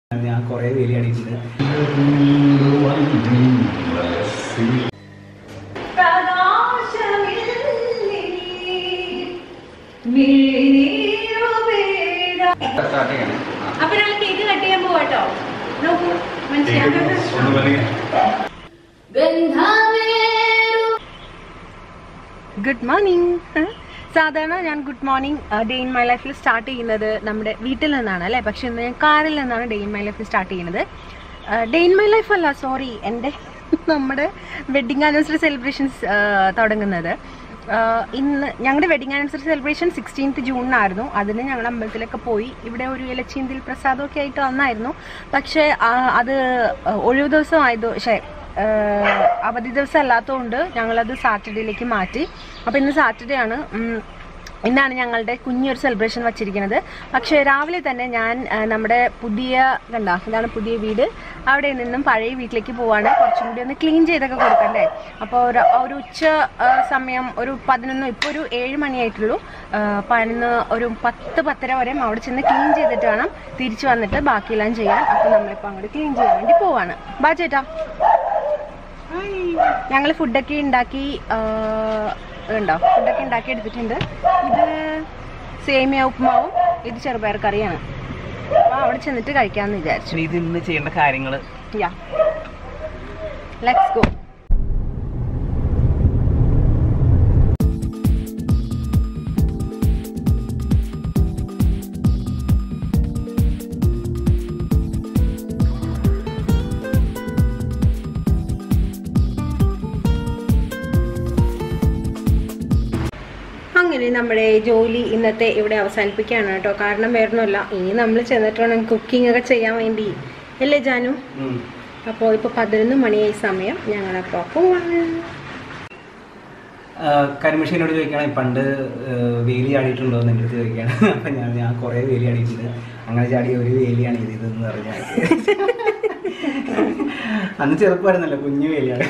ഞാൻ കുറേ വേലി അടിച്ചിട്ട് അപ്പൊ ഞങ്ങൾ കേക്ക് കട്ട് ചെയ്യാൻ പോവാട്ടോ നോക്കൂ ഗുഡ് മോർണിംഗ് സാധാരണ ഞാൻ good morning day in my ലൈഫിൽ സ്റ്റാർട്ട് ചെയ്യുന്നത് നമ്മുടെ വീട്ടിൽ നിന്നാണ് അല്ലേ പക്ഷെ ഇന്ന് ഞാൻ കാറിൽ നിന്നാണ് ഡേ ഇൻ മൈ ലൈഫിൽ സ്റ്റാർട്ട് ചെയ്യുന്നത് ഡേ ഇൻ മൈ ലൈഫ് അല്ല സോറി എൻ്റെ നമ്മുടെ വെഡിങ് ആനിവേഴ്സറി സെലിബ്രേഷൻസ് തുടങ്ങുന്നത് ആഹ് ഇന്ന് ഞങ്ങളുടെ വെഡിങ് ആനിവേഴ്സറി സെലിബ്രേഷൻ സിക്സ്റ്റീൻത്ത് ജൂണിനായിരുന്നു അതിന് ഞങ്ങൾ അമ്പലത്തിലൊക്കെ പോയി ഇവിടെ ഒരു ഇലച്ചീന്തിൽ പ്രസാദമൊക്കെ ആയിട്ട് വന്നായിരുന്നു പക്ഷേ ആഹ് അത് ഒഴിവ് ദിവസം ആയത് പക്ഷേ ആഹ് അവധി ദിവസം അല്ലാത്തതുകൊണ്ട് ഞങ്ങളത് സാറ്റർഡേയിലേക്ക് മാറ്റി അപ്പോൾ ഇന്ന് സാറ്റർഡേ ആണ് ഉം, ഇന്നാണ് ഞങ്ങളുടെ കുഞ്ഞൊരു സെലിബ്രേഷൻ വച്ചിരിക്കുന്നത് പക്ഷേ രാവിലെ തന്നെ ഞാൻ ആ, നമ്മുടെ പുതിയ കണ്ട ഇതാണ് പുതിയ വീട് അവിടെ നിന്നും പഴയ വീട്ടിലേക്ക് പോവാണ് കുറച്ചും കൂടി ഒന്ന് ക്ലീൻ ചെയ്തൊക്കെ കൊടുക്കണ്ടേ അപ്പോൾ ഒരു ഒരു ഉച്ച ആ, സമയം ഒരു പതിനൊന്ന് ഇപ്പോൾ ഒരു ഏഴ് മണിയായിട്ടുള്ളൂ ആ, പതിനൊന്ന് ഒരു പത്ത് പത്തര വരെയും അവിടെ ചെന്ന് ക്ലീൻ ചെയ്തിട്ട് വേണം തിരിച്ചു വന്നിട്ട് ബാക്കിയെല്ലാം ചെയ്യാൻ അപ്പോൾ നമ്മളിപ്പോൾ അങ്ങോട്ട് ക്ലീൻ ചെയ്യാൻ വേണ്ടി പോവാണ് ബാ ചേട്ടാ ഞങ്ങൾ ഫുഡൊക്കെ ഉണ്ടാക്കി ആ, ഉണ്ടോ ഫുഡൊക്കെ ഉണ്ടാക്കി എടുത്തിട്ടുണ്ട് ഇത് സേമിയ ഉപ്പുമാവും ഇത് ചെറുപയർ കറിയാണ് അപ്പോൾ അവിടെ ചെന്നിട്ട് കഴിക്കാമെന്ന് വിചാരിച്ചു ഇത് ഇന്ന് ചെയ്യേണ്ട കാര്യങ്ങൾ യാ ലെറ്റ്സ് ഗോ അങ്ങനെ നമ്മുടെ ജോലി ഇന്നത്തെ ഇവിടെ അവസാനിപ്പിക്കുകയാണ് കേട്ടോ കാരണം വേറൊന്നുമില്ല ഇനി നമ്മൾ ചെന്നിട്ട് വേണം കുക്കിംഗ് ഒക്കെ ചെയ്യാൻ വേണ്ടി അല്ലേ ജാനു അപ്പോൾ ഇപ്പോൾ പതിനൊന്ന് മണിയായി സമയം ഞങ്ങളപ്പോൾ പോവാണ് കരിമഷീനോട് ചോദിക്കുകയാണെങ്കിൽ പണ്ട് ആ, വേലി ചാടിയിട്ടുണ്ടോ എന്ന് എൻ്റെ അടുത്ത് ചോദിക്കുകയാണ് അപ്പം ഞാൻ ഞാൻ കുറേ വേലി ചാടിയിട്ടുണ്ട് അങ്ങനെ ചാടിയ ഒരു വേലിയാണ് ഇത് ഇതെന്ന് പറഞ്ഞാൽ അന്ന് ചെറുപ്പമായിരുന്നല്ലോ കുഞ്ഞു വേലിയാണ്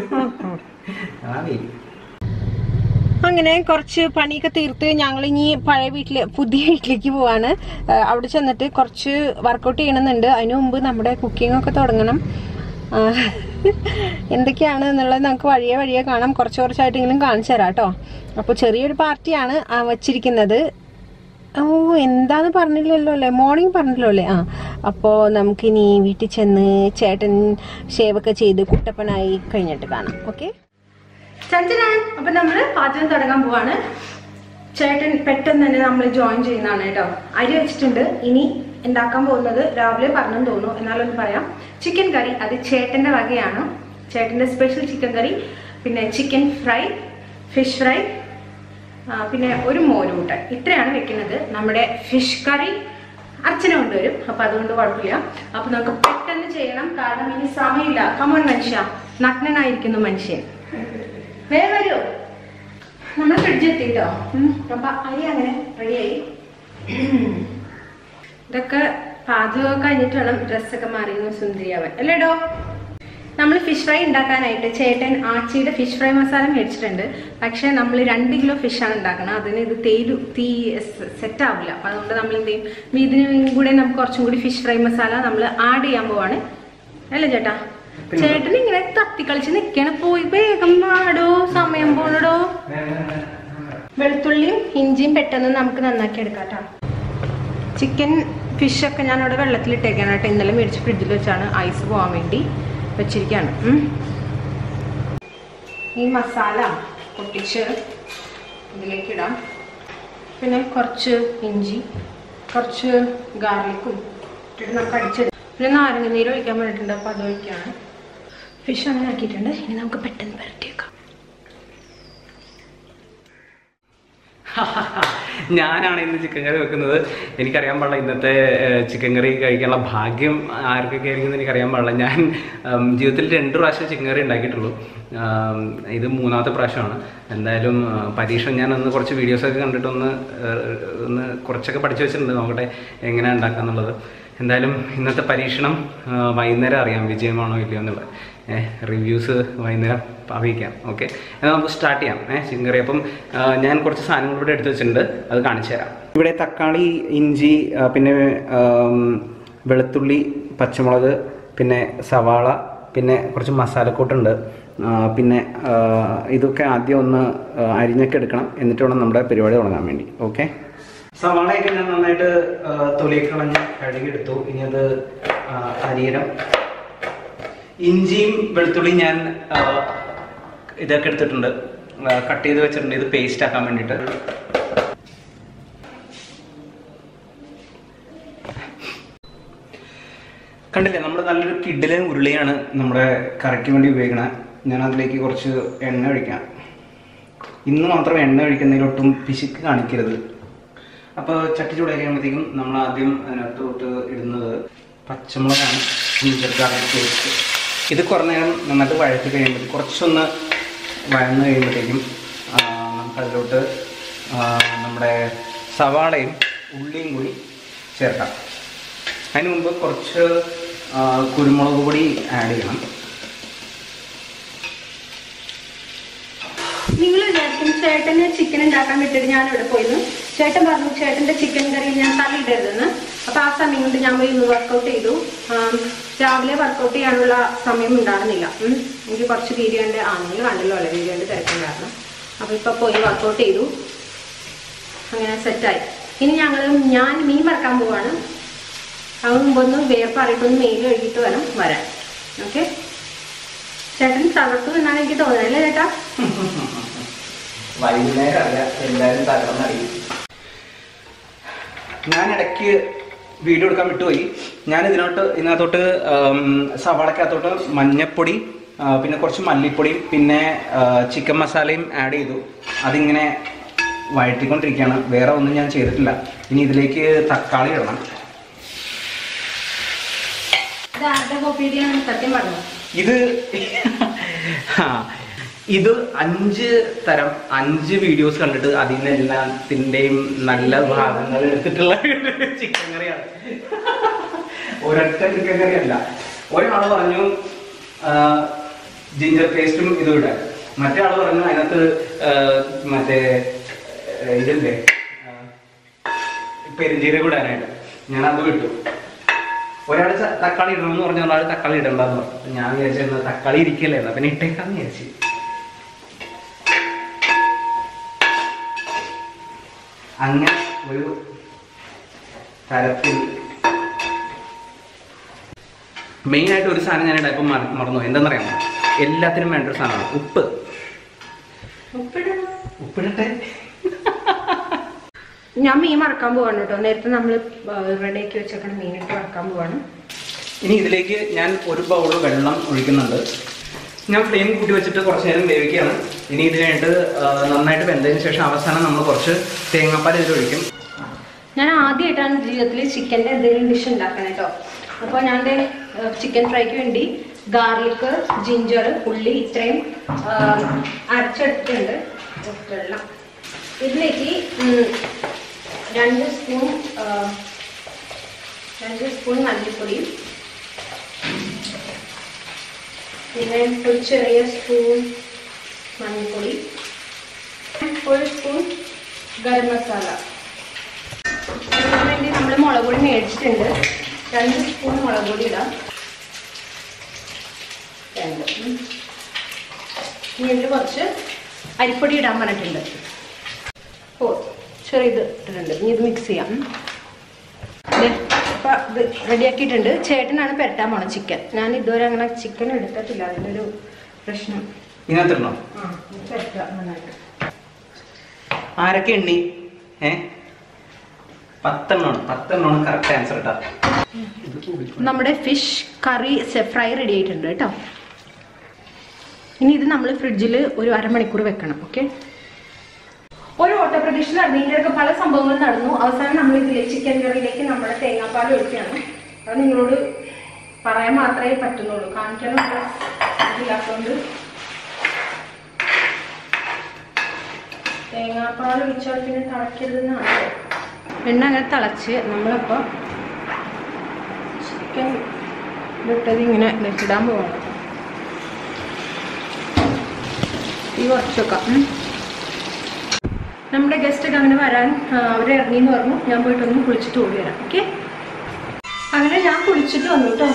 ആ വേലി അങ്ങനെ കുറച്ച് പണിയൊക്കെ തീർത്ത് ഞങ്ങൾ ഇനി പഴയ വീട്ടില് പുതിയ വീട്ടിലേക്ക് പോവാണ് ആ, അവിടെ ചെന്നിട്ട് കുറച്ച് വർക്കൗട്ട് ചെയ്യണമെന്നുണ്ട് അതിനു മുമ്പ് നമ്മുടെ കുക്കിംഗ് ഒക്കെ തുടങ്ങണം ആ, എന്തൊക്കെയാണ് എന്നുള്ളത് നമുക്ക് വഴിയെ വഴിയെ കാണാം കുറച്ച് കുറച്ചായിട്ടെങ്കിലും കാണിച്ചു തരാം കേട്ടോ അപ്പോൾ ചെറിയൊരു പാർട്ടിയാണ് ആ, വച്ചിരിക്കുന്നത് ഓ എന്താന്ന് പറഞ്ഞില്ലല്ലോ അല്ലേ മോർണിംഗ് പറഞ്ഞല്ലോ അല്ലേ ആ അപ്പോൾ നമുക്കിനി വീട്ടിൽ ചെന്ന് ചേട്ടൻ ഷേവൊക്കെ ചെയ്ത് കുട്ടപ്പനായി കഴിഞ്ഞിട്ട് കാണാം ഓക്കെ ചഞ്ചനാണ് അപ്പൊ നമ്മള് പാചകം തുടങ്ങാൻ പോവാണ് ചേട്ടൻ പെട്ടെന്ന് തന്നെ നമ്മൾ ജോയിൻ ചെയ്യുന്നതാണ് കേട്ടോ അരി വെച്ചിട്ടുണ്ട് ഇനി ഉണ്ടാക്കാൻ പോകുന്നത് രാവിലെ പറഞ്ഞെന്ന് തോന്നുന്നു എന്നാലൊന്ന് പറയാം ചിക്കൻ കറി അത് ചേട്ടന്റെ വകയാണ് ചേട്ടന്റെ സ്പെഷ്യൽ ചിക്കൻ കറി പിന്നെ ചിക്കൻ ഫ്രൈ ഫിഷ് ഫ്രൈ ആ, പിന്നെ ഒരു മോരൂട്ടൻ ഇത്രയാണ് വെക്കുന്നത് നമ്മുടെ ഫിഷ് കറി അർച്ചന കൊണ്ടുവരും അപ്പൊ അതുകൊണ്ട് കുഴപ്പമില്ല അപ്പൊ നമുക്ക് പെട്ടെന്ന് ചെയ്യണം കാരണം ഇനി സമയമില്ല കമോൺ മനുഷ്യ നഗ്നനായിരിക്കുന്നു മനുഷ്യൻ വേഗം വരൂ നമ്മൾ ഫ്രിഡ്ജ് എത്തിട്ടോ അപ്പൊ അരി അങ്ങനെ റെഡിയായി ഇതൊക്കെ പാചകമൊക്കെ കഴിഞ്ഞിട്ട് വേണം ഡ്രസ്സൊക്കെ മാറി ഒന്ന് സുന്ദരിയാവാൻ അല്ലേടോ നമ്മൾ ഫിഷ് ഫ്രൈ ഉണ്ടാക്കാനായിട്ട് ചേട്ടൻ ആച്ചിയുടെ ഫിഷ് ഫ്രൈ മസാല മേടിച്ചിട്ടുണ്ട് പക്ഷേ നമ്മൾ രണ്ട് കിലോ ഫിഷാണ് ഉണ്ടാക്കുന്നത് അതിന് ഇത് തേയിലു തീ സെറ്റ് ആവില്ല അപ്പം അതുകൊണ്ട് നമ്മൾ എന്ത് ചെയ്യും ഇനി ഇതിന് കൂടെ നമുക്ക് കുറച്ചും കൂടി ഫിഷ് ഫ്രൈ മസാല നമ്മൾ ആഡ് ചെയ്യാൻ പോവാണ് അല്ലേ ചേട്ടാ ചേട്ടൻ ഇങ്ങനെ തത്തിക്കളിച്ച് നിൽക്കണം പോയി വേഗം വാടോ സമയം പോണടോ വെളുത്തുള്ളിയും ഇഞ്ചിയും പെട്ടെന്ന് നമുക്ക് നന്നാക്കി എടുക്കാം കേട്ടോ ചിക്കൻ ഫിഷൊക്കെ ഞാൻ അവിടെ വെള്ളത്തിലിട്ടേക്കാണ് കേട്ടോ ഇന്നലെ മേടിച്ച് ഫ്രിഡ്ജിൽ വെച്ചാണ് ഐസ് പോകാൻ വേണ്ടി വെച്ചിരിക്കുകയാണ് ഉം. ഈ മസാല പൊട്ടിച്ച് ഇതിലേക്ക് ഇടാം പിന്നെ കുറച്ച് ഇഞ്ചി കുറച്ച് ഗാർലിക്കും ഇട്ടിട്ട് നമുക്ക് അടിച്ചിടാം പിന്നെ നാരങ്ങ നീര് ഒഴിക്കാൻ വേണ്ടിയിട്ടുണ്ട് അപ്പോൾ അത് ഒഴിക്കുകയാണ് ഫിഷ് അങ്ങനെ ആക്കിയിട്ടുണ്ട് ഇനി നമുക്ക് പെട്ടെന്ന് പുരട്ടിയേക്കാം ഞാനാണ് ഇന്ന് ചിക്കൻ കറി വെക്കുന്നത് എനിക്കറിയാൻ പാടില്ല ഇന്നത്തെ ഏഹ്, ചിക്കൻ കറി കഴിക്കാനുള്ള ഭാഗ്യം ആർക്കൊക്കെ ആയിരിക്കും എന്ന് എനിക്കറിയാൻ പാടില്ല ഞാൻ ഉം, ജീവിതത്തിൽ രണ്ട് പ്രാവശ്യം ചിക്കൻ കറി ഉണ്ടാക്കിയിട്ടുള്ളൂ ആം, ഇത് മൂന്നാമത്തെ പ്രാവശ്യമാണ് എന്തായാലും ആ, പരീക്ഷ ഞാൻ ഒന്ന് കുറച്ച് വീഡിയോസൊക്കെ കണ്ടിട്ടൊന്ന് ഏഹ്, ഒന്ന് കുറച്ചൊക്കെ പഠിച്ചു വെച്ചിട്ടുണ്ട് നോക്കട്ടെ എങ്ങനെയാണ് ഉണ്ടാക്കാന്നുള്ളത് എന്തായാലും ഇന്നത്തെ പരീക്ഷണം ആ, വൈകുന്നേരം അറിയാം വിജയമാണോ ഇല്ലയോ എന്നുള്ളത് റിവ്യൂസ് വൈകുന്നേരം അറിയിക്കാം ഓക്കെ എന്നാൽ നമുക്ക് സ്റ്റാർട്ട് ചെയ്യാം ഏഹ് ചിക്കൻ കറി അപ്പം ആ, ഞാൻ കുറച്ച് സാധനങ്ങൾ ഇവിടെ എടുത്ത് വെച്ചിട്ടുണ്ട് അത് കാണിച്ചു തരാം ഇവിടെ തക്കാളി ഇഞ്ചി ആ, പിന്നെ ആം, വെളുത്തുള്ളി പച്ചമുളക് പിന്നെ സവാള പിന്നെ കുറച്ച് മസാലക്കൂട്ടുണ്ട് ആ, പിന്നെ ആ, ഇതൊക്കെ ആദ്യം ഒന്ന് ആ, അരിഞ്ഞൊക്കെ എടുക്കണം എന്നിട്ട് വേണം നമ്മുടെ പരിപാടി തുടങ്ങാൻ വേണ്ടി ഓക്കെ സവാളയൊക്കെ ഞാൻ നന്നായിട്ട് ആ, തൊലിയൊക്കെ കളഞ്ഞ് കഴുകിയെടുത്തു ഇനി അത് ആ, അരിയണം ഇഞ്ചിയും വെളുത്തുള്ളിയും ഞാൻ ആ, ഇതൊക്കെ എടുത്തിട്ടുണ്ട് കട്ട് ചെയ്ത് വെച്ചിട്ടുണ്ട് ഇത് പേസ്റ്റ് ആക്കാൻ വേണ്ടിയിട്ട് കണ്ടില്ലേ നമ്മൾ നല്ലൊരു കിഡിലെ ഉരുളിയാണ് നമ്മുടെ കറിക്ക് വേണ്ടി ഉപയോഗിക്കണത് ഞാൻ അതിലേക്ക് കുറച്ച് എണ്ണ ഒഴിക്കാം ഇന്ന് മാത്രം എണ്ണ ഒഴിക്കുന്നതിലൊട്ടും പിശുക്ക് കാണിക്കരുത് അപ്പോൾ ചട്ടി ചൂടായി കഴിയുമ്പോഴത്തേക്കും നമ്മൾ ആദ്യം അതിനകത്തോട്ട് ഇടുന്നത് പച്ചമുളകാണ് ജിഞ്ചർ ഗാർലിക് പേസ്റ്റ് ഇത് കുറേ നേരം നന്നായിട്ട് വഴറ്റി കഴിയുമ്പോൾ കുറച്ചൊന്ന് വഴന്ന് കഴിയുമ്പോഴത്തേക്കും ആ, നമുക്കതിലോട്ട് ആ, നമ്മുടെ സവാളയും ഉള്ളിയും കൂടി ചേർക്കാം അതിന് മുമ്പ് കുറച്ച് ആ, കുരുമുളക് പൊടി ആഡ് ചെയ്യണം നിങ്ങൾ വിചാരിക്കും ചേട്ടന് ചിക്കൻ ഉണ്ടാക്കാൻ വിട്ടിട്ട് ഞാൻ ഇവിടെ പോയിരുന്നു ചേട്ടൻ പറഞ്ഞു ചേട്ടന്റെ ചിക്കൻ കറി ഞാൻ തള്ളിയിടരുതെന്ന് അപ്പൊ ആ സമയം കൊണ്ട് ഞാൻ പോയി വർക്കൗട്ട് ചെയ്തു ആം, രാവിലെ വർക്കൗട്ട് ചെയ്യാനുള്ള സമയം ഉണ്ടായിരുന്നില്ല ഉം. എനിക്ക് കുറച്ച് വീഡിയോ ഉണ്ട് ആ നിങ്ങൾ കണ്ടല്ലോ അല്ലേ വീഡിയോ ഉണ്ട് തിരക്കുണ്ടായിരുന്നു അപ്പൊ ഇപ്പൊ പോയി വർക്കൗട്ട് ചെയ്തു അങ്ങനെ സെറ്റായി ഇനി ഞങ്ങൾ ഞാൻ മീൻ വറക്കാൻ പോവാണ് അതിന് മുമ്പൊന്ന് വേർപ്പറിയിട്ടൊന്ന് മെയിൽ കഴുകിയിട്ട് വേണം വരാൻ ഓക്കെ ചേട്ടൻ തകർത്തു എന്നാണ് എനിക്ക് തോന്നുന്നത് അല്ലേ ചേട്ടാ വൈകുന്നേരം അല്ല എല്ലാവരും തകർന്നറിയും ഞാൻ ഇടയ്ക്ക് വീഡിയോ എടുക്കാൻ വിട്ടുപോയി ഞാൻ ഇതിനോട്ട് ഇതിനകത്തോട്ട് ആം, സവാളക്കകത്തോട്ട് മഞ്ഞപ്പൊടി ആ, പിന്നെ കുറച്ച് മല്ലിപ്പൊടിയും പിന്നെ ആ, ചിക്കൻ മസാലയും ആഡ് ചെയ്തു അതിങ്ങനെ വഴറ്റിക്കൊണ്ടിരിക്കുകയാണ് വേറെ ഒന്നും ഞാൻ ചെയ്തിട്ടില്ല ഇനി ഇതിലേക്ക് തക്കാളി ഇടണം ഇത് ആരുടെ കോപ്പിയാണ് സത്യം പറഞ്ഞു ഇത് ആ, ഇത് അഞ്ച് തരം അഞ്ച് വീഡിയോസ് കണ്ടിട്ട് അതിൽ എല്ലാത്തിൻ്റെയും നല്ല ഭാഗങ്ങൾ എടുത്തിട്ടുള്ള ചിക്കൻ കറിയാണ് ഒരൊറ്റ ചിക്കൻ കറിയല്ല ഒരാൾ പറഞ്ഞു ആ, ജിഞ്ചർ പേസ്റ്റും ഇതും ഇടാൻ മറ്റേ ആൾ പറഞ്ഞു അതിനകത്ത് ആ, മറ്റേ ആ, ഇതില്ലേ ആ, പെരുംജീരകം ഇടാനായിട്ട് ഞാൻ അത് വിട്ടു ഒരാൾ തക്കാളി ഇടണമെന്ന് പറഞ്ഞ ഒരാൾ തക്കാളി ഇടണ്ടെന്ന് പറഞ്ഞു അപ്പൊ ഞാൻ വിചാരിച്ചിരുന്നത് തക്കാളി ഇരിക്കല്ലേ എന്നാ പിന്നെ ഇട്ടേക്കാന്ന് വിചാരിച്ചു അങ്ങനെ ഒരു തരത്തിൽ മെയിൻ ആയിട്ട് ഒരു സാധനം ഞാൻ ഇപ്പം മറന്നു എന്താണെന്നറിയാമോ എല്ലാത്തിനും വേണ്ട ഒരു സാധനമാണ് ഉപ്പ് ഉപ്പിടട്ടെ ഞാൻ മീൻ മറക്കാൻ പോവാണ് കേട്ടോ നേരത്തെ നമ്മൾ റെഡിയാക്കി വെച്ചേക്കണ മീൻ ഇട്ട് മറക്കാൻ പോവാണ് ഇനി ഇതിലേക്ക് ഞാൻ ഒരു ബൗൾ വെള്ളം ഒഴിക്കുന്നുണ്ട് ഞാൻ ഫ്ലെയിം കൂട്ടി വെച്ചിട്ട് കുറച്ച് നേരം വേവിക്കുകയാണ് ഇനി ഇത് കഴിഞ്ഞിട്ട് ആ, നന്നായിട്ട് വെന്തതിന് ശേഷം അവസാനം നമ്മൾ കുറച്ച് തേങ്ങാപ്പാൽ ഇതിൽ ഒഴിക്കും ഞാൻ ആദ്യമായിട്ടാണ് ജീവിതത്തിൽ ചിക്കൻ്റെ എന്തെങ്കിലും ഡിഷ് ഉണ്ടാക്കുന്നത് കേട്ടോ അപ്പോൾ ഞാൻ ചിക്കൻ ഫ്രൈക്ക് വേണ്ടി ഗാർലിക് ജിഞ്ചർ ഉള്ളി ഇത്രയും ആ, അരച്ചെടുത്തിട്ടുണ്ട് വെള്ളം ഇതിലേക്ക് ഉം, രണ്ട് സ്പൂൺ ആ, രണ്ട് സ്പൂൺ മല്ലിപ്പൊടിയും പിന്നെ ഒരു ചെറിയ സ്പൂൺ മഞ്ഞൾപ്പൊടി ഒരു സ്പൂൺ ഗരം മസാല അതിന് വേണ്ടി നമ്മൾ മുളക് പൊടി മേടിച്ചിട്ടുണ്ട് രണ്ട് സ്പൂൺ മുളക് പൊടി ഇടാം രണ്ട് ഉം. ഇനി ഇതിൽ കുറച്ച് അരിപ്പൊടി ഇടാൻ പറഞ്ഞിട്ടുണ്ട് ഓ ചെറിയത് ഇട്ടിട്ടുണ്ട് ഇനി ഇത് മിക്സ് ചെയ്യാം ഉം. ദേ, ഇപ്പൊ ഇത് റെഡിയാക്കിയിട്ടുണ്ട് ചേട്ടനാണ് പെരട്ടാൻ പോണത് ചിക്കൻ ഞാൻ ഇതുവരെ അങ്ങനെ ചിക്കൻ എടുത്തിട്ടില്ല അതിൻ്റെ ഒരു പ്രശ്നം ഇതിനകത്തിടണം ആ ഇത് പെരട്ടാം നന്നായിട്ട് ആരൊക്കെ എണ്ണി ഏ പത്തെണ്ണമാണ് പത്തെണ്ണമാണ് കറക്റ്റ് ആൻസർ കേട്ടോ നമ്മുടെ ഫിഷ് കറി ഫ്രൈ റെഡി ആയിട്ടുണ്ട് കേട്ടോ ഇനി ഇത് നമ്മൾ ഫ്രിഡ്ജിൽ ഒരു അരമണിക്കൂർ വെക്കണം ഓക്കെ ഒരു ഓട്ടോപ്രദേശിൽ നടന്നു ഇതിലൊക്കെ പല സംഭവങ്ങൾ നടന്നു അവസാനം നമ്മൾ ഇതിലെ ചിക്കൻ കറിയിലേക്ക് നമ്മുടെ തേങ്ങാപ്പാൽ ഒഴിക്കുകയാണ് അത് നിങ്ങളോട് പറയാൻ മാത്രമേ പറ്റുന്നുള്ളൂ കാണിക്കാനുള്ള ഇതില്ലാത്തതുകൊണ്ട് തേങ്ങാപ്പാൽ ഒഴിച്ചാൽ പിന്നെ തിളക്കരുതെന്നാണ് എണ്ണ അങ്ങനെ തിളച്ച് നമ്മളിപ്പോൾ ചിക്കൻ വിട്ടത് ഇങ്ങനെ ഇടാൻ പോവാണ് ഈ കുറച്ച് വെക്കാം ഉം. നമ്മുടെ ഗസ്റ്റ് ഒക്കെ അങ്ങനെ വരാൻ അവർ ഇറങ്ങി എന്ന് പറഞ്ഞു ഞാൻ പോയിട്ടൊന്ന് കുളിച്ചിട്ട് ഓടി വരാം ഓക്കെ അങ്ങനെ ഞാൻ കുളിച്ചിട്ട് വന്നു കേട്ടോ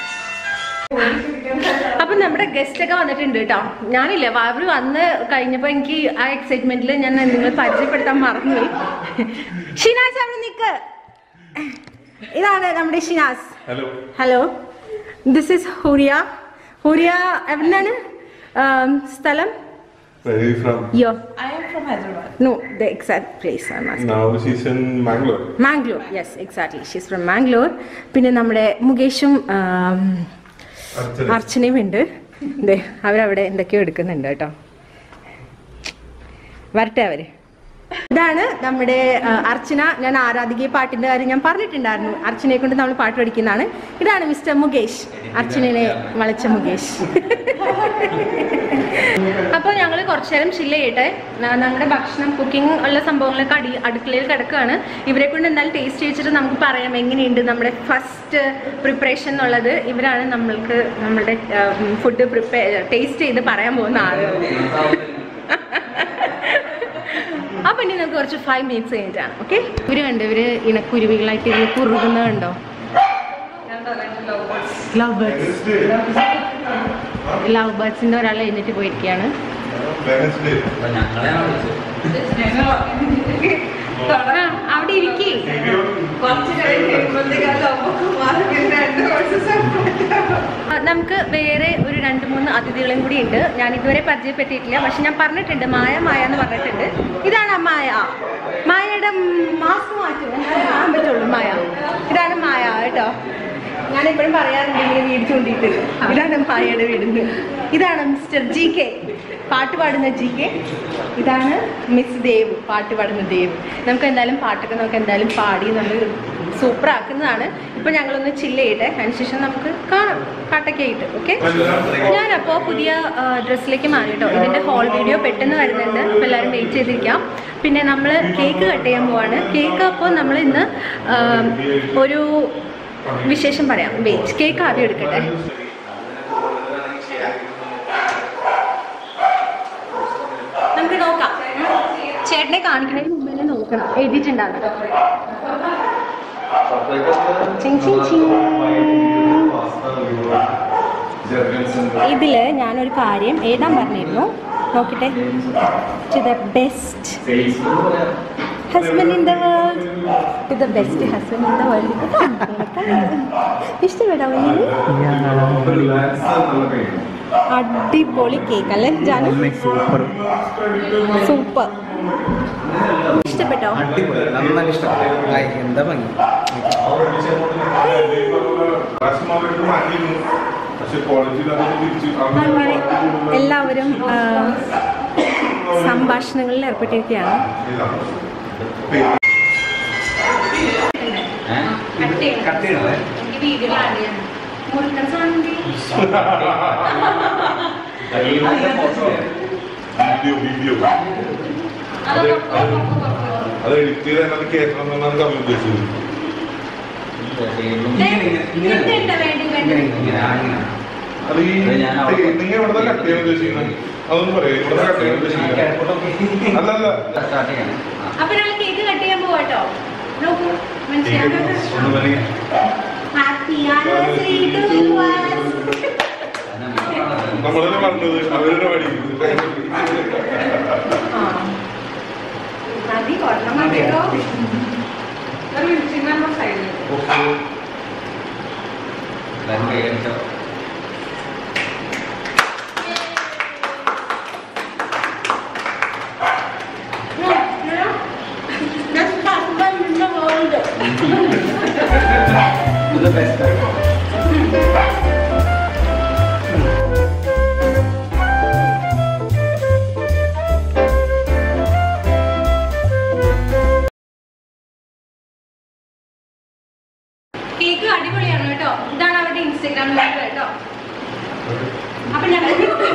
അപ്പൊ നമ്മുടെ ഗസ്റ്റ് ഒക്കെ വന്നിട്ടുണ്ട് കേട്ടോ ഞാനില്ല അവര് വന്ന് കഴിഞ്ഞപ്പോ എനിക്ക് ആ എക്സൈറ്റ്മെന്റിൽ ഞാൻ നിങ്ങൾ പരിചയപ്പെടുത്താൻ മറന്നുപോയി ഷിനാസ് അവിടെ നിക്ക് ഇതാണ് നമ്മുടെ Shinas hello hello this is Hooriya Hooriya എവിടുന്നാണ് ആം, സ്ഥലം Where are you from? Yo I am from Hyderabad no the exact place ആണ് Now she's in Mangalore. Mangalore yes exactly she's from Mangalore പിന്നെ നമ്മുടെ മുകേഷും ആം, Archana. അർച്ചനയും ഉണ്ട് ദേ, അവരവിടെ എന്തൊക്കെയോ എടുക്കുന്നുണ്ട് കേട്ടോ വരട്ടെ അവര് ഇതാണ് നമ്മുടെ ആ, അർച്ചന ഞാൻ ആരാധികയെ പാട്ടിന്റെ കാര്യം ഞാൻ പറഞ്ഞിട്ടുണ്ടായിരുന്നു അർച്ചനയെ കൊണ്ട് നമ്മൾ പാട്ട് പഠിക്കുന്നതാണ് ഇതാണ് മിസ്റ്റർ മുകേഷ് അർച്ചനയെ വളച്ച മുകേഷ് അപ്പോൾ ഞങ്ങൾ കുറച്ചു നേരം ചില്ല ചെയ്യട്ടെ ന- നമ്മുടെ ഭക്ഷണം കുക്കിംഗ് ഉള്ള സംഭവങ്ങളൊക്കെ അടി അടുക്കളയിൽ കിടക്കുകയാണ് ഇവരെ കൊണ്ട് എന്തായാലും ടേസ്റ്റ് ചെയ്തിട്ട് നമുക്ക് പറയാം എങ്ങനെയുണ്ട് നമ്മുടെ ഫസ്റ്റ് പ്രിപ്പറേഷൻ എന്നുള്ളത് ഇവരാണ് നമ്മൾക്ക് നമ്മുടെ ഫുഡ് പ്രിപ്പയർ ടേസ്റ്റ് ചെയ്ത് പറയാൻ പോകുന്ന ആളുകൾ അപ്പൊ ഇനി നമുക്ക് കുറച്ച് ഫൈവ് മിനിറ്റ്സ് കഴിഞ്ഞിട്ടാണ് ഓക്കെ ഇവര് കണ്ടോ ഇവര് ഇണക്കുരുവികളായിട്ട് ഇവര് കുറുകുന്നത് കണ്ടോ ലവ് ബേർഡ്സ് ലവ് ബേർഡ്സിന്റെ ഒരാൾ എഴുന്നേറ്റ് പോയിരിക്കുകയാണ് Wednesday. ആ, അവിടെ ഇരിക്കേ ആ, നമുക്ക് വേറെ ഒരു രണ്ട് മൂന്ന് അതിഥികളും കൂടി ഉണ്ട് ഞാൻ ഇതുവരെ പരിചയപ്പെട്ടിട്ടില്ല പക്ഷെ ഞാൻ പറഞ്ഞിട്ടുണ്ട് മായ മായ എന്ന് പറഞ്ഞിട്ടുണ്ട് ഇതാണ് ആ മായ മായയുടെ മാസ്ക് മാറ്റും എന്നാലേ കാണാൻ പറ്റുള്ളൂ മായ ഇതാണ് മായ കേട്ടോ ഞാൻ എപ്പോഴും പറയാറുണ്ട് ഇങ്ങനെ വീട് ചൂണ്ടിയിട്ട് ഇതാണ് മായയുടെ വീടിന് ഇതാണ് മിസ്റ്റർ ജി കെ പാട്ട് പാടുന്ന ജി കെ ഇതാണ് മിസ് ദേവ് പാട്ട് പാടുന്ന ദേവ് നമുക്ക് എന്തായാലും പാട്ടൊക്കെ നമുക്ക് എന്തായാലും പാടി നമ്മൾ സൂപ്പർ ആക്കുന്നതാണ് ഇപ്പൊ ഞങ്ങളൊന്ന് ചില്ല് ചെയ്യട്ടെ അതിനുശേഷം നമുക്ക് കാണാം പാട്ടൊക്കെ ആയിട്ട് ഓക്കെ ഞാനപ്പോൾ പുതിയ ഡ്രസ്സിലേക്ക് മാറി കേട്ടോ ഇതിന്റെ ഹോൾ വീഡിയോ പെട്ടെന്ന് വരുന്നുണ്ട് അപ്പോൾ എല്ലാവരും വെയിറ്റ് ചെയ്തിരിക്കാം പിന്നെ നമ്മൾ കേക്ക് കട്ട് ചെയ്യാൻ പോവാണ് കേക്ക് അപ്പോൾ നമ്മൾ ഇന്ന് ആ, ഒരു വിശേഷം പറയാം വെയിറ്റ് കേക്ക് ആദ്യം എടുക്കട്ടെ നമുക്ക് നോക്കാം ഉം. ചേട്ടനെ കാണിക്കണതിന് മുമ്പ് തന്നെ നോക്കണം എഴുതിയിട്ടുണ്ടാകും ചിങ് ചിങ് ചിങ്. ഇതില് ഞാനൊരു കാര്യം എഴുതാൻ പറഞ്ഞിരുന്നു നോക്കട്ടെ to the best husband in the world to the best husband in the world ഇഷ്ടപ്പെട്ടോ കുഞ്ഞിന് അടിപൊളി കേക്ക് അല്ലേ ജാനു സൂപ്പർ സൂപ്പർ ഇഷ്ടപ്പെട്ടോ അടിപൊളി നന്നായി ഇഷ്ടപ്പെട്ടു ആയി, എന്താ ഭംഗി പ്രാവശ്യം അവർക്ക് മാറ്റിയിരുന്നു പക്ഷെ കോളേജിൽ അതൊക്കെ തിരിച്ച് അങ്ങനെ എല്ലാവരും ആ, സംഭാഷണങ്ങളിൽ ഏർപ്പെട്ടിരിക്കുകയാണ് കട്ട് ചെയ്യണേ വീഡിയോ വീഡിയോ അത് അത് എഡിറ്റ് ചെയ്ത് അതിനകത്ത് കയറ്റണം എന്നാണ് കമ്മി ഉദ്ദേശിച്ചത് അത് ഈ നിങ്ങൾ ഇവിടെ കട്ട് ചെയ്യാൻ ഉദ്ദേശിക്കുന്നത് അതൊന്നും പറയാം ഇവിടെ കട്ട് ചെയ്യാൻ ഉദ്ദേശിക്കുന്നത് അല്ല അല്ല അപ്പൊ ഞങ്ങൾ കേക്ക് കട്ട് ചെയ്യാൻ പോവാട്ടോ നോക്കൂ ഒന്ന് വലിയ ഹാപ്പി ആനിവേഴ്സറി ടു നമ്മളെ പറഞ്ഞത് അവരുടെ പഠിക്കുന്നത് മതി ഒരെണ്ണം മതിയോ കേക്ക് അടിപൊളിയാണ് കേട്ടോ ഇതാണ് അവരുടെ ഇൻസ്റ്റാഗ്രാം നമ്പർ കേട്ടോ അപ്പൊ ഞങ്ങൾ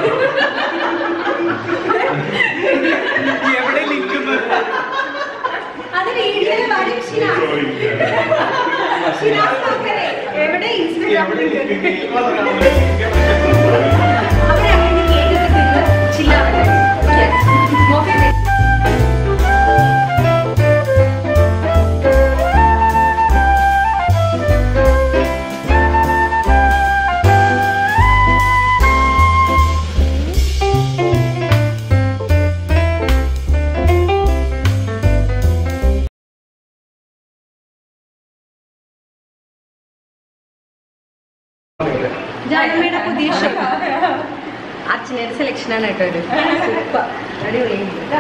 എവിടെ നിൽക്കുന്നത് അത് വീഡിയോയിൽ വരും ഷിനാസ്. ഷിനാസ് നോക്കണേ. എവിടെ ഇൻസ്റ്റാഗ്രാമിൽ അപ്പൊ ഞങ്ങൾ ഇനി കേക്ക് ഒക്കെ തിന്ന് ചില്ലാവട്ടെ നോക്കട്ടെ ജാനമ്മയുടെ പുതിയ ഷോ അച്ഛനയുടെ സെലക്ഷൻ ആണ് കേട്ടോ ഇത് സൂപ്പർ അടിപൊളിയുണ്ട്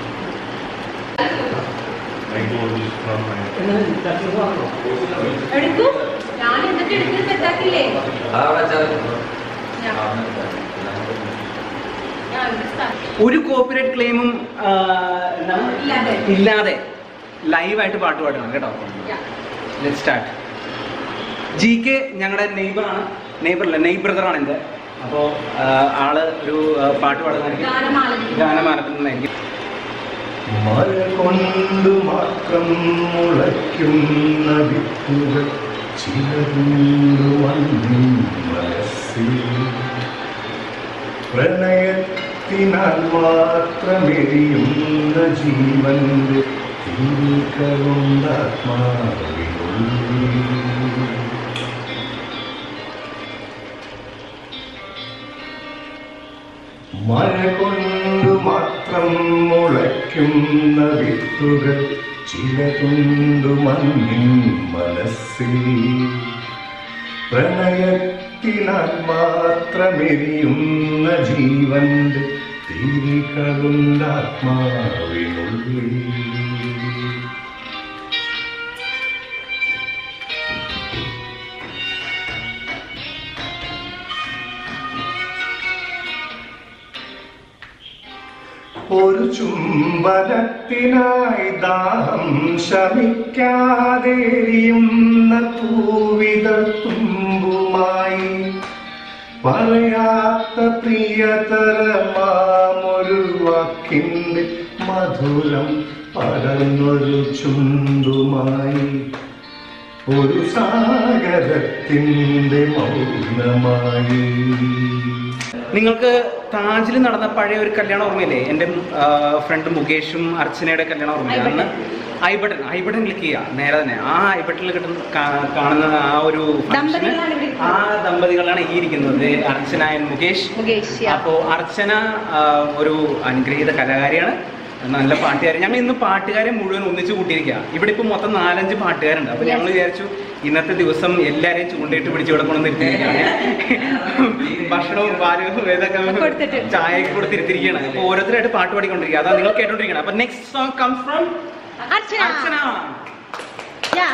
എടുക്കൂ ഞാൻ എന്നിട്ട് എടുത്ത് സെറ്റാക്കില്ലേ ഒരു കോപ്പിറൈറ്റ് ക്ലെയിമും ഇല്ലാതെ. ഇല്ലാതെ ലൈവായിട്ട് പാട്ട് പാടണം കേട്ടോ ലെറ്റ് സ്റ്റാർട്ട് ജി കെ ഞങ്ങളുടെ നെയ്ബറാണ് നെയ്ബറല്ല നെയ് ബ്രദറാണ് എൻ്റെ അപ്പോൾ ആള് ഒരു ആ, പാട്ട് പാടുന്നതായിരിക്കും ഗാനമാലപിക്കും. ഗാനമാലപിക്കുന്നതായിരിക്കും മഴ കൊണ്ടു മാത്രം മുളയ്ക്കുന്ന വിത്തുകൾ ചിലതുണ്ടു മണ്ണിൻ മനസ്സിൽ പ്രണയത്തിനാൽ മാത്രമെരിയുന്ന ജീവന്റെ തിരികളുണ്ടാത്മാവിനുള്ളിൽ മഴ കൊണ്ടു മാത്രം മുളയ്ക്കുന്ന വിത്തുകൾ ചിലതുണ്ടു മണ്ണിൻ മനസ്സിൽ പ്രണയത്തിനാൽ മാത്രമെരിയുന്ന ജീവന്റെ തിരികളുണ്ടാത്മാവിനുള്ളിൽ ഒരു ചുംബനത്തിനായി ദാഹം ശമിക്കാതെരിയുന്ന തൂവിതൾ തുമ്പുമായി പറയാത്ത പ്രിയതരമാമൊരു വാക്കിൻ്റെ മധുരം പടർന്നൊരു ചുണ്ടുമായി ഒരു സാഗരത്തിൻ്റെ മൗനമായി നിങ്ങൾക്ക് താജിൽ നടന്ന പഴയ ഒരു കല്യാണം ഓർമ്മയില്ലേ എൻ്റെ ഫ്രണ്ട് മുകേഷും അർച്ചനയുടെ കല്യാണം ഓർമ്മയില്ലേ അന്ന് ഐബട്ടൺ ഐബട്ടൺ ക്ലിക്ക് ചെയ്യുക നേരെ തന്നെ ആ ഐബട്ടണിൽ കിട്ടുന്ന കാ- കാണുന്ന ആ ഒരു function, ദമ്പതികളാണ് ഇവിടെ ആ ദമ്പതികളാണ് ഈ ഇരിക്കുന്നത് അർച്ചന ആൻഡ് മുകേഷ് മുകേഷ് yeah. അപ്പോൾ അർച്ചന ആ, ഒരു അനുഗ്രഹീത കലാകാരിയാണ് നല്ല പാട്ടുകാരി ഞങ്ങൾ ഇന്ന് പാട്ടുകാരെ മുഴുവൻ ഒന്നിച്ച് കൂട്ടിയിരിക്കുക ഇവിടെ ഇപ്പം മൊത്തം നാലഞ്ച് പാട്ടുകാരുണ്ട് അപ്പൊ ഞങ്ങൾ വിചാരിച്ചു ഇന്നത്തെ ദിവസം എല്ലാരെയും ചൂണ്ടയിട്ട് പിടിച്ച് ഇവിടെ കൊണ്ടുവന്നിരുത്തിയിരിക്കുകയാണ് ഭക്ഷണവും പാലും ഇതൊക്കെ കൊടുത്തിട്ട്. ചായ കൊടുത്തിരുത്തിരിക്കുകയാണ് അപ്പൊ ഓരോരുത്തരായിട്ട് പാട്ട് പാടിക്കൊണ്ടിരിക്കുക അതാ നിങ്ങൾ കേട്ടോണ്ടിരിക്കണം അപ്പൊ next song comes from Archana Archana Yeah.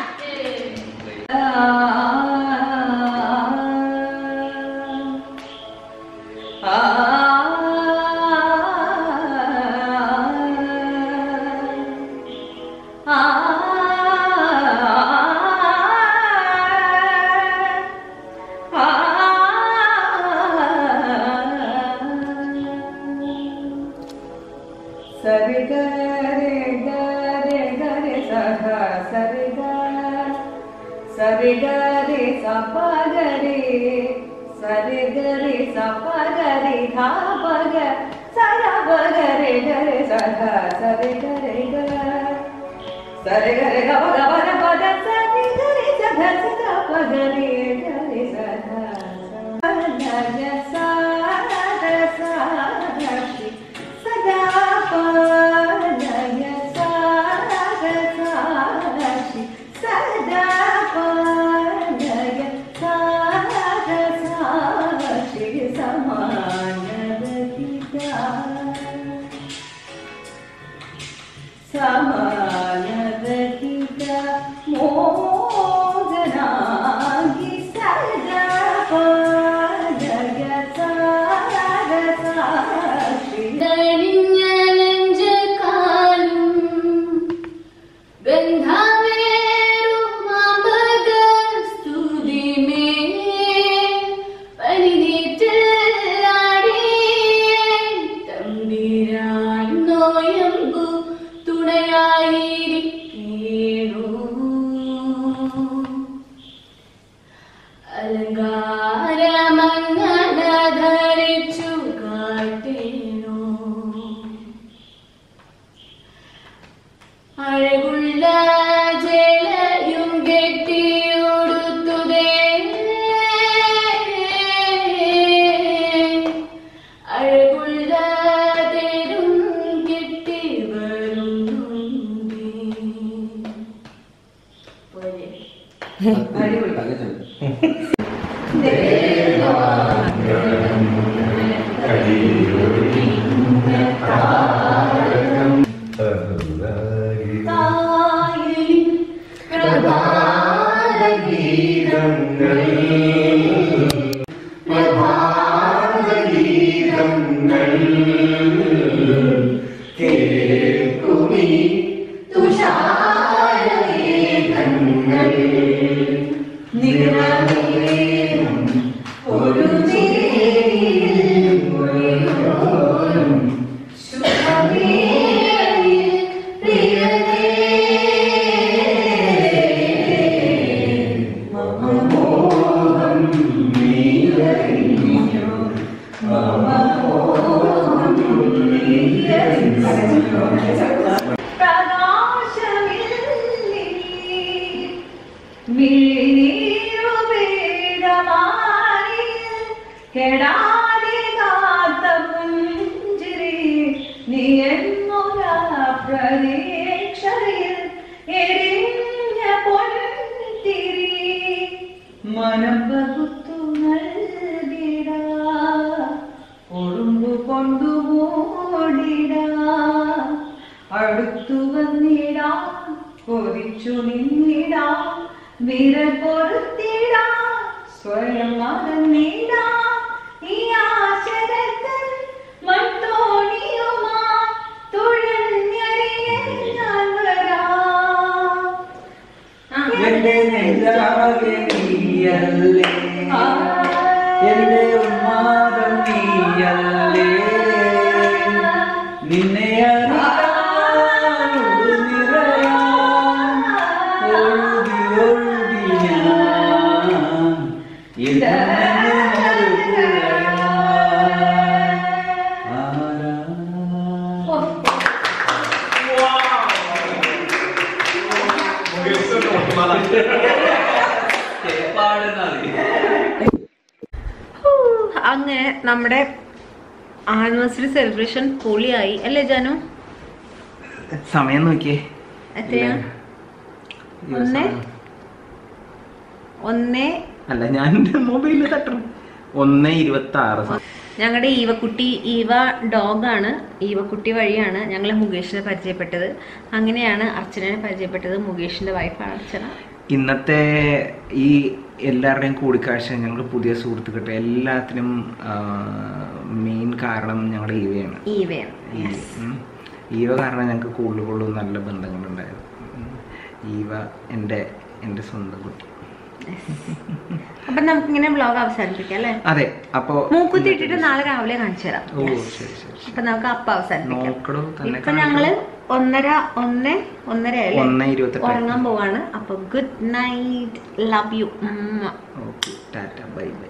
സരി ഗരെ ഗരെ ഗരെ സഹ സരി ഗ സരി ഗരെ സപ ഗരെ സരി ഗരെ സപ ഗരെ ധ പഗ സര ഗരെ ഗരെ സഹ സരി ഗരെ ഗ സരി ഗരെ ഗ പ ഗ പ ര പ ദ സരി ഗരെ സ ധ സ ധ പ ഗരെ ഗരെ സ ധ നയ സാ ര സാ ഷി സദാ പാനയ സാ ര സാ ഷി സദാ പാനയ സാ ര സാ ഷി സമാനവതിതാ സമാനവതിത മോദനാഗി സദാ പാനയ സാ ര സാ ഷി കഴിഞ്ഞലഞ്ച കാലം ബന്ധാവേറും അപകസ്തുതിമേ പനിനീറ്റലാടിയേ തമ്പിരാൻ നോയമ്പു തുണയായിരിക്കേണു അലങ്കാരമങ്ങന ധരിച്ചു കാട്ടേണു അഴകുള്ള ജലയും കെട്ടിയുടുത്തുതേ അഴകുള്ള തെരും കെട്ടി വരുന്നുണ്ടേ പോലെ അടിപൊളി ദേവാ പ്രഭാതഗീതങ്ങൾ പ്രഭാതഗീതങ്ങൾ കേൾക്കുമീ തുഷാരമേഘങ്ങൾ നിറവേറും ഒരു ചേരിയിൽ മുഴുവനും ശുഭവേളയിൽ പ്രിയനേ മമ മോഹം നീയറിഞ്ഞു മമ മോഹം നീയറിഞ്ഞു പ്രകാശമില്ലി മിഴിനീരുപീഠമായി കെടാതെ കാത്ത പുഞ്ചിരി നീ എന്നൊര പ്രതീക്ഷയിൽ എരിഞ്ഞ പൊൻതിരി മനം പകുത്തു നൽകിട ഉറുമ്പു കൊണ്ടു മൂടിടാ അടുത്തു വന്നിടാ കൊതിച്ചു നിന്നിടാ വിരൽ പൊറുത്തിടാ സ്വയം മറന്നിടാ ഈ ആശരത്തിൽ മൺതോണിയുമാ തുഴഞ്ഞറിയാൻ ഞാൻ വരാം എന്റെ നെഞ്ചാകെ നീയല്ലേ എന്റെ ഉന്മാദം നീയല്ലേ നിന്നെ അറിയാനൊരു നിറയാൻ ഒഴുകി ഒഴുകി ഞാൻ ഇതെന്നൊരു പുഴയാൻ ആരാ അങ്ങനെ നമ്മുടെ ആനിവേഴ്സറി സെലിബ്രേഷൻ പൊളിയായി അല്ലേ ജാനു സമയം നോക്കിയേ എത്രയാ ഒന്ന് ഒന്ന് അല്ല ഞാൻ എന്റെ മൊബൈലിൽ തട്ടണം ഒന്ന് ഇരുപത്തി ആറ് ഞങ്ങളുടെ ഈവക്കുട്ടി ഈവ ഡോഗാണ് ഈവക്കുട്ടി വഴിയാണ് ഞങ്ങൾ മുകേഷിനെ പരിചയപ്പെട്ടത് അങ്ങനെയാണ് അർച്ചനനെ പരിചയപ്പെട്ടത് മുകേഷിന്റെ വൈഫാണ് അർച്ചന ഇന്നത്തെ ഈ എല്ലാവരുടെയും കൂടിക്കാഴ്ച ഞങ്ങൾ പുതിയ സുഹൃത്തുക്കളെ എല്ലാത്തിനും മെയിൻ കാരണം ഞങ്ങളുടെ ഈവയാണ് ഈവയാണ് ഈ- ഉം. ഈവ കാരണം ഞങ്ങൾക്ക് കൂടുതൽ കൂടുതൽ നല്ല ബന്ധങ്ങളുണ്ടായിരുന്നു ഉം. ഈവ എൻ്റെ എൻ്റെ സ്വന്തം കുട്ടി അപ്പൊ നമുക്കിങ്ങനെ വ്ലോഗ് അവസാനിപ്പിക്കാം അല്ലേ അതെ അപ്പോ മൂക്കുത്തി ഇട്ടിട്ട് നാളെ രാവിലെ കാണിച്ചു തരാം ഓ ശരി ശരി ശരി അപ്പൊ നമുക്ക് അപ്പ അവസാനിപ്പിക്കാം നോക്കടോ തന്നെ ഇപ്പൊ ഞങ്ങള് ഒന്നര ഒന്ന് ഒന്നര അല്ലേ ഒന്ന് ഇരുപത്തെട്ട് ഉറങ്ങാൻ പോവാണ് അപ്പൊ good night love you okay tata bye bye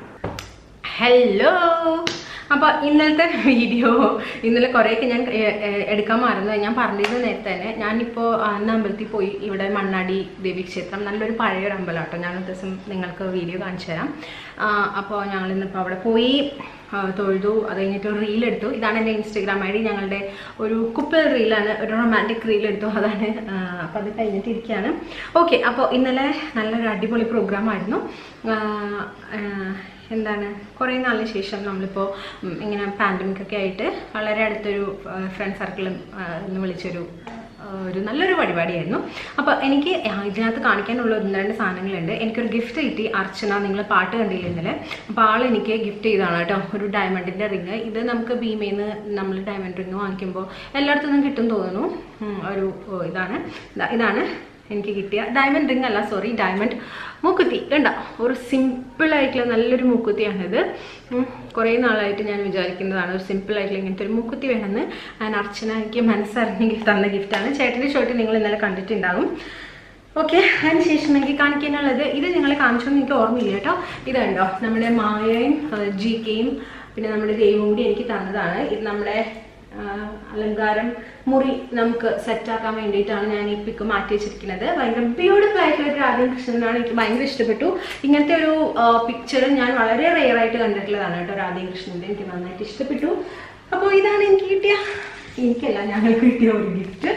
hello അപ്പോൾ ഇന്നലത്തെ വീഡിയോ ഇന്നലെ കുറേയൊക്കെ ഞാൻ ഏ, ഏ, എടുക്കാൻ മറന്നു ഞാൻ പറഞ്ഞിരുന്നു നേരത്തെ തന്നെ ഞാനിപ്പോൾ അന്ന് അമ്പലത്തിൽ പോയി ഇവിടെ മണ്ണാടി ദേവീക്ഷേത്രം നല്ലൊരു പഴയൊരു അമ്പലം കേട്ടോ ഞാൻ ഒരു ദിവസം നിങ്ങൾക്ക് വീഡിയോ കാണിച്ചു തരാം അപ്പോൾ ഞങ്ങൾ ഇന്നിപ്പോൾ അവിടെ പോയി ആ, തൊഴുതു അത് കഴിഞ്ഞിട്ട് ഒരു റീൽ എടുത്തു ഇതാണ് എൻ്റെ ഇൻസ്റ്റഗ്രാം ഐ ഡി ഞങ്ങളുടെ ഒരു കുപ്പിൾ റീലാണ് ഒരു റൊമാൻറ്റിക് റീൽ എടുത്തു അതാണ് അപ്പോൾ അത് കഴിഞ്ഞിട്ട് ഇരിക്കുകയാണ് ഓക്കെ അപ്പോൾ ഇന്നലെ നല്ലൊരു അടിപൊളി പ്രോഗ്രാം ആയിരുന്നു ആ, ആ, എന്താണ് കുറേ നാളിന് ശേഷം നമ്മളിപ്പോൾ ഉം, ഇങ്ങനെ പാൻഡമിക് ഒക്കെ ആയിട്ട് വളരെ അടുത്തൊരു ഫ്രണ്ട് സർക്കിളും എന്ന് വിളിച്ചൊരു ആ, ഒരു നല്ലൊരു പരിപാടിയായിരുന്നു അപ്പോൾ എനിക്ക് ആ, ഇതിനകത്ത് കാണിക്കാനുള്ള ഒന്ന് രണ്ട് സാധനങ്ങളുണ്ട് എനിക്കൊരു ഗിഫ്റ്റ് കിട്ടി അർച്ചന നിങ്ങൾ പാട്ട് കണ്ടില്ല ഇന്നലെ അപ്പോൾ ആൾ എനിക്ക് ഗിഫ്റ്റ് ചെയ്തതാണ് കേട്ടോ ഒരു ഡയമണ്ടിൻ്റെ റിങ് ഇത് നമുക്ക് ഭീമയിൽ നിന്ന് നമ്മൾ ഡയമണ്ട് റിങ് വാങ്ങിക്കുമ്പോൾ എല്ലായിടത്തും നിന്നും കിട്ടും തോന്നുന്നു ഉം, ഒരു ഓ, ഇതാണ് ഇതാ- ഇതാണ് എനിക്ക് കിട്ടിയ ഡയമണ്ട് റിംഗ് അല്ല സോറി ഡയമണ്ട് മൂക്കുത്തി കണ്ട ഒരു സിമ്പിൾ ആയിട്ടുള്ള നല്ലൊരു മൂക്കുത്തിയാണിത് ഉം, കുറേ നാളായിട്ട് ഞാൻ വിചാരിക്കുന്നതാണ് ഒരു സിമ്പിൾ ആയിട്ടുള്ള ഇങ്ങനത്തെ ഒരു മൂക്കുത്തി വേണമെന്ന് ഞാൻ അർച്ചന എനിക്ക് മനസ്സറിഞ്ഞ് തന്ന ഗിഫ്റ്റാണ് ചേട്ടൻ്റെ ഷോട്ട് നിങ്ങൾ ഇന്നലെ കണ്ടിട്ടുണ്ടാകും ഓക്കെ അതിന് ശേഷം എനിക്ക് കാണിക്കാനുള്ളത് ഇത് നിങ്ങളെ കാണിച്ചൊന്നും എനിക്ക് ഓർമ്മയില്ല കേട്ടോ ഇത് കണ്ടോ നമ്മുടെ മായയും ജി കെയും പിന്നെ നമ്മുടെ ദൈവവും കൂടി എനിക്ക് തന്നതാണ് ഇത് നമ്മുടെ ആ, അലങ്കാരം മുറി നമുക്ക് സെറ്റാക്കാൻ വേണ്ടിയിട്ടാണ് ഞാൻ ഈ പിക്ക് മാറ്റി വെച്ചിരിക്കുന്നത് ഭയങ്കര ബ്യൂട്ടിഫുൾ ആയിട്ടുള്ള ഒരു രാധയും കൃഷ്ണനാണ് എനിക്ക് ഭയങ്കര ഇഷ്ടപ്പെട്ടു ഇങ്ങനത്തെ ഒരു പിക്ചർ ഞാൻ വളരെ റെയർ ആയിട്ട് കണ്ടിട്ടുള്ളതാണ് കേട്ടോ രാധയും കൃഷ്ണൻ്റെ എനിക്ക് നന്നായിട്ട് ഇഷ്ടപ്പെട്ടു അപ്പോൾ ഇതാണ് എനിക്ക് കിട്ടിയ എനിക്കല്ല ഞങ്ങൾക്ക് കിട്ടിയ ഒരു ഗിഫ്റ്റ്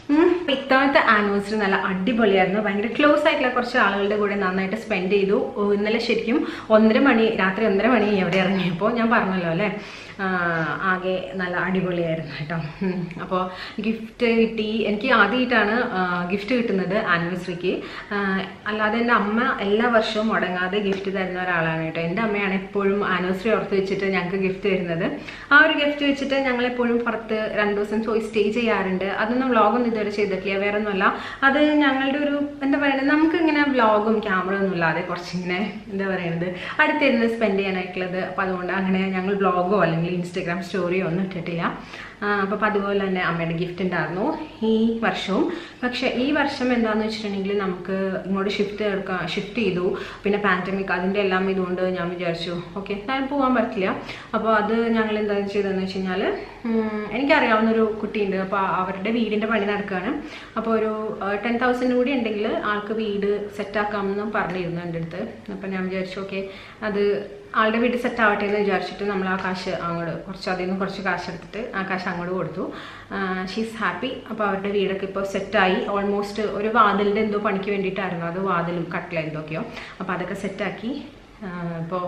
ഉം, അപ്പൊ ഇത്തവണത്തെ ആനിവേഴ്സറി നല്ല അടിപൊളിയായിരുന്നു ഭയങ്കര ക്ലോസ് ആയിട്ടുള്ള കുറച്ച് ആളുകളുടെ കൂടെ നന്നായിട്ട് സ്പെൻഡ് ചെയ്തു ഓ, ഇന്നലെ ശരിക്കും ഒന്നര മണി രാത്രി ഒന്നര മണി എവിടെ ഇറങ്ങിയപ്പോൾ ഞാൻ പറഞ്ഞല്ലോ അല്ലേ ആ, ആകെ നല്ല അടിപൊളിയായിരുന്നു കേട്ടോ അപ്പോൾ ഗിഫ്റ്റ് കിട്ടി എനിക്ക് ആദ്യമായിട്ടാണ് ഗിഫ്റ്റ് കിട്ടുന്നത് ആനിവേഴ്സറിക്ക് അല്ലാതെ എൻ്റെ അമ്മ എല്ലാ വർഷവും മുടങ്ങാതെ ഗിഫ്റ്റ് തരുന്ന ഒരാളാണ് കേട്ടോ എൻ്റെ അമ്മയാണ് എപ്പോഴും ആനിവേഴ്സറി ഓർത്ത് വെച്ചിട്ട് ഞങ്ങൾക്ക് ഗിഫ്റ്റ് തരുന്നത് ആ ഒരു ഗിഫ്റ്റ് വെച്ചിട്ട് ഞങ്ങൾ എപ്പോഴും പുറത്ത് രണ്ട് ദിവസം പോയി സ്റ്റേ ചെയ്യാറുണ്ട് അതൊന്നും വ്ളോഗൊന്നും ഇതുവരെ ചെയ്തിട്ടില്ല വേറെ ഒന്നുമല്ല അത് ഞങ്ങളുടെ ഒരു എന്താ പറയുന്നത് നമുക്ക് ഇങ്ങനെ വ്ളോഗും ക്യാമറ ഒന്നും ഇല്ലാതെ കുറച്ചിങ്ങനെ എന്താ പറയുന്നത് അടുത്തിരുന്ന് സ്പെൻഡ് ചെയ്യാനായിട്ടുള്ളത് അപ്പോൾ അതുകൊണ്ട് അങ്ങനെ ഞങ്ങൾ വ്ളോഗോ അല്ലെങ്കിൽ ഇൻസ്റ്റഗ്രാം സ്റ്റോറിയോ ഒന്നും ഇട്ടിട്ടില്ല അപ്പോൾ അപ്പോൾ അതുപോലെ തന്നെ അമ്മയുടെ ഗിഫ്റ്റ് ഉണ്ടായിരുന്നു ഈ വർഷവും പക്ഷേ ഈ വർഷം എന്താണെന്ന് വെച്ചിട്ടുണ്ടെങ്കിൽ നമുക്ക് ഇങ്ങോട്ട് ഷിഫ്റ്റ് എടുക്കാൻ ഷിഫ്റ്റ് ചെയ്തു പിന്നെ പാൻഡമിക് അതിൻ്റെ എല്ലാം ഇതുകൊണ്ട് ഞാൻ വിചാരിച്ചു ഓക്കെ ഞാൻ പോകാൻ പറ്റില്ല അപ്പോൾ അത് ഞങ്ങൾ എന്താ ചെയ്തതെന്ന് വെച്ച് കഴിഞ്ഞാൽ എനിക്കറിയാവുന്നൊരു കുട്ടിയുണ്ട് അപ്പോൾ അവരുടെ വീടിൻ്റെ പണി നടക്കുകയാണ് അപ്പോൾ ഒരു ടെൻ തൗസൻഡ് കൂടി ഉണ്ടെങ്കിൽ ആൾക്ക് വീട് സെറ്റാക്കാമെന്ന് പറഞ്ഞിരുന്നു എൻ്റെ അടുത്ത് അപ്പോൾ ഞാൻ വിചാരിച്ചു ഓക്കെ അത് ആളുടെ വീട് സെറ്റ് ആവട്ടെ എന്ന് വിചാരിച്ചിട്ട് നമ്മൾ ആ കാശ് അങ്ങോട്ട് കുറച്ച് അതിൽ നിന്ന് കുറച്ച് കാശ് എടുത്തിട്ട് ആ കാശ് അങ്ങോട്ട് കൊടുത്തു ഷീസ് ഹാപ്പി അപ്പോൾ അവരുടെ വീടൊക്കെ ഇപ്പോൾ സെറ്റായി ഓൾമോസ്റ്റ് ഒരു വാതിലിൻ്റെ എന്തോ പണിക്ക് വേണ്ടിയിട്ടായിരുന്നു അത് വാതിലും കട്ടില എന്തൊക്കെയോ അപ്പോൾ അതൊക്കെ സെറ്റാക്കി ഇപ്പോൾ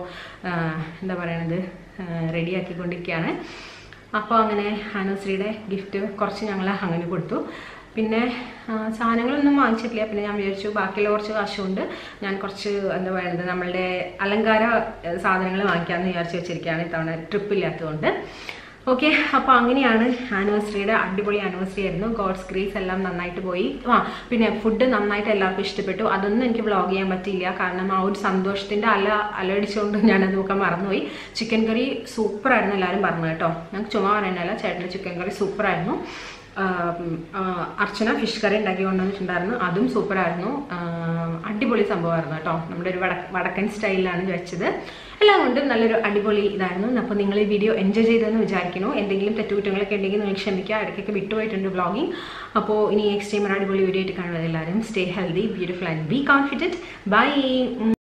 എന്താ പറയണത് റെഡിയാക്കിക്കൊണ്ടിരിക്കുകയാണ് അപ്പോൾ അങ്ങനെ ആനിവേഴ്സറിയുടെ ഗിഫ്റ്റ് കുറച്ച് ഞങ്ങൾ അങ്ങനെ കൊടുത്തു പിന്നെ ആ, സാധനങ്ങളൊന്നും വാങ്ങിച്ചിട്ടില്ല പിന്നെ ഞാൻ വിചാരിച്ചു ബാക്കിയുള്ള കുറച്ച് കാശുകൊണ്ട് ഞാൻ കുറച്ച് എന്താ പറയുന്നത് നമ്മളുടെ അലങ്കാര സാധനങ്ങൾ വാങ്ങിക്കാമെന്ന് വിചാരിച്ച് വെച്ചിരിക്കുകയാണ് ഇത്തവണ ട്രിപ്പ് ഇല്ലാത്തതുകൊണ്ട് ഓക്കെ അപ്പോൾ അങ്ങനെയാണ് ആനിവേഴ്സറിയുടെ അടിപൊളി ആനിവേഴ്സറി ആയിരുന്നു ഗോഡ്സ് ഗ്രേസ് എല്ലാം നന്നായിട്ട് പോയി ആ പിന്നെ ഫുഡ് നന്നായിട്ട് എല്ലാവർക്കും ഇഷ്ടപ്പെട്ടു അതൊന്നും എനിക്ക് വ്ളോഗ് ചെയ്യാൻ പറ്റിയില്ല കാരണം ആ ഒരു സന്തോഷത്തിൻ്റെ അല അലടിച്ചുകൊണ്ട് ഞാനത് നോക്കാൻ മറന്നുപോയി ചിക്കൻ കറി സൂപ്പറായിരുന്നു എല്ലാവരും പറഞ്ഞു കേട്ടോ ഞങ്ങൾക്ക് ചുമ്മാ പറയാനല്ല ചേട്ടൻ്റെ ചിക്കൻ കറി സൂപ്പറായിരുന്നു ആം, ആ, അർച്ചന ഫിഷ് കറി ഉണ്ടാക്കി കൊണ്ടുവന്നിട്ടുണ്ടായിരുന്നു അതും സൂപ്പറായിരുന്നു ആം, അടിപൊളി സംഭവമായിരുന്നു കേട്ടോ നമ്മുടെ ഒരു വട വടക്കൻ സ്റ്റൈലിലാണ് വെച്ചത് എല്ലാം കൊണ്ടും നല്ലൊരു അടിപൊളി ഇതായിരുന്നു അപ്പോൾ നിങ്ങൾ ഈ വീഡിയോ എൻജോയ് ചെയ്തെന്ന് വിചാരിക്കുന്നു എന്തെങ്കിലും തെറ്റുകുറ്റങ്ങളൊക്കെ ഉണ്ടെങ്കിൽ നിങ്ങൾ ക്ഷമിക്കുക ഇടയ്ക്കൊക്കെ വിട്ടുപോയിട്ടുണ്ട് വ്ളോഗിങ് അപ്പോൾ ഇനി നെക്സ്റ്റ് ടൈം ഒരു അടിപൊളി വീഡിയോ ആയിട്ട് കാണുന്നത് എല്ലാവരും stay healthy beautiful and be confident by